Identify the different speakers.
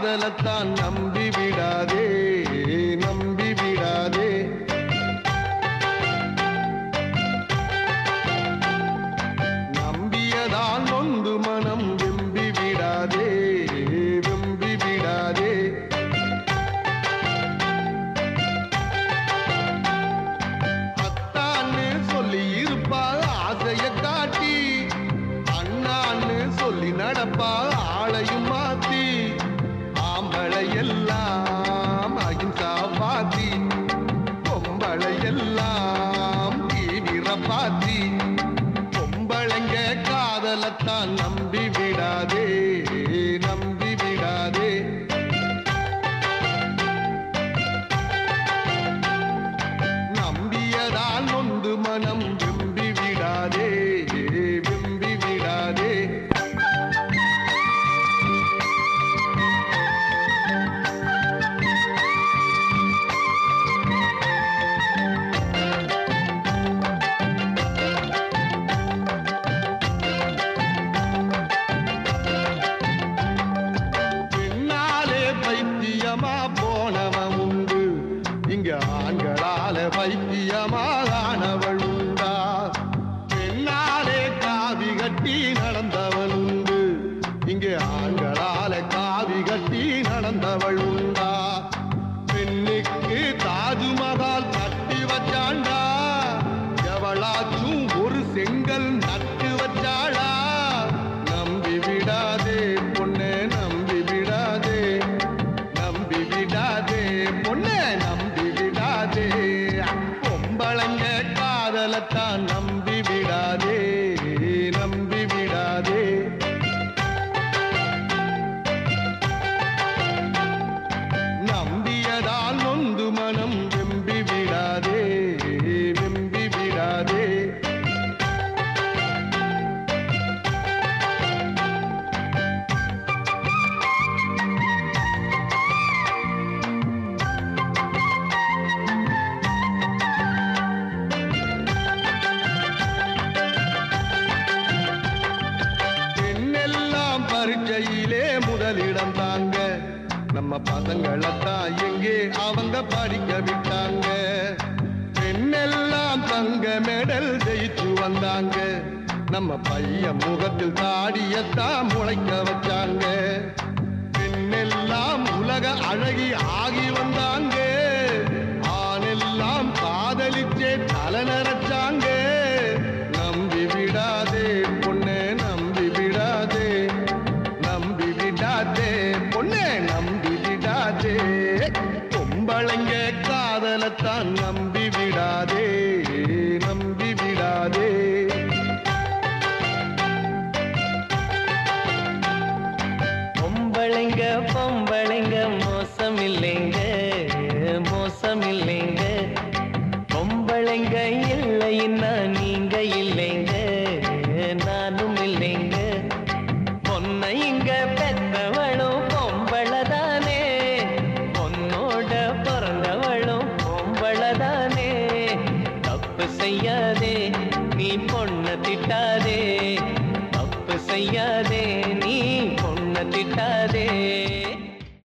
Speaker 1: காதலத்தான் நம்பி விடாதே நம்பி விடாதே நம்பியதால் நொந்து மனம் வெம்பி விடாதே வெம்பி விடாதே அத்தான்னு சொல்லி இருப்பா ஆசைய காட்டி அண்ணான்னு சொல்லி நடப்பா ஆளையும் மாத்தி ஆம்பளை எல்லாம் அகிம்சா பாத்தி பொம்பளை எல்லாம் தீவிர பாத்தி பொம்பளைங்க காதலத்தான் நம்பி விடாதே நம்பி விடாதே நம்பியதால் நொந்து மனம் வெம்பி விடாதே வெம்பி விடாதே பின்னாலே பைத்தியமா போனவன் உண்டு இங்க ஆண்களால பைத்தியமானவள் உண்டா பெண்ணாலே காவி கட்டி நடந்தவள் உண்டு இங்கே ஆண்களால காவி கட்டி நடந்தவள் உண்டா பெண்ணுக்கு தாஜ்மஹால் கட்டி வச்சாண்டா எவளாச்சும் ஒரு செங்கல் நட்டு வச்சாளா நம்பி விடாதே பொண்ணே நம்பி விடாதே நம்பி விடாதே பொண்ணே நம்பி விடாதே பொம்பளைங்க காதலத்தான் நம்பி விடாதே நம்பி விடாதே நம்பியதால் நொந்து மனம் வெம்பி விடாதே வெம்பி விடாதே பெண்ணெல்லாம் பரீட்சையிலே முதலிடம் தாங்க நம்ம பசங்களைத்தான் எங்கே அவங்க படிக்க விட்டாங்க பெண்ணெல்லாம் தங்க மெடல் ஜெயிச்சு வந்தாங்க நம்ம பையன் முகத்தில் தாடியத்தான் முளைக்க வச்சாங்க பெண்ணெல்லாம் உலக அழகி ஆகி வந்தாங்க ஆணெல்லாம் காதலிச்சே தலை நரைச்சாங்க நம்பி விடாதே பொண்ணே நம்பி விடாதே நம்பி விடாதே பொண்ணே நம்பி விடாதே பொம்பளைங்க காதலத்தான் நம்பி விடாதே நம்பி விடாதே
Speaker 2: பொம்பளைங்க பொம்பளைங்க மோசம் இல்லைங்க மோசம் இல்லைங்க பொம்பளைங்க இல்லைன்னா நீங்க இல்லைங்க நானும் இல்லைங்க பொன்னை இங்க பெத்தவளும் பொம்பளதானே பொன்னோட பிறந்தவளும் பொம்பளதானே தப்பு செய்யாதே நீ பொண்ண திட்டாதே தப்பு செய்யாதே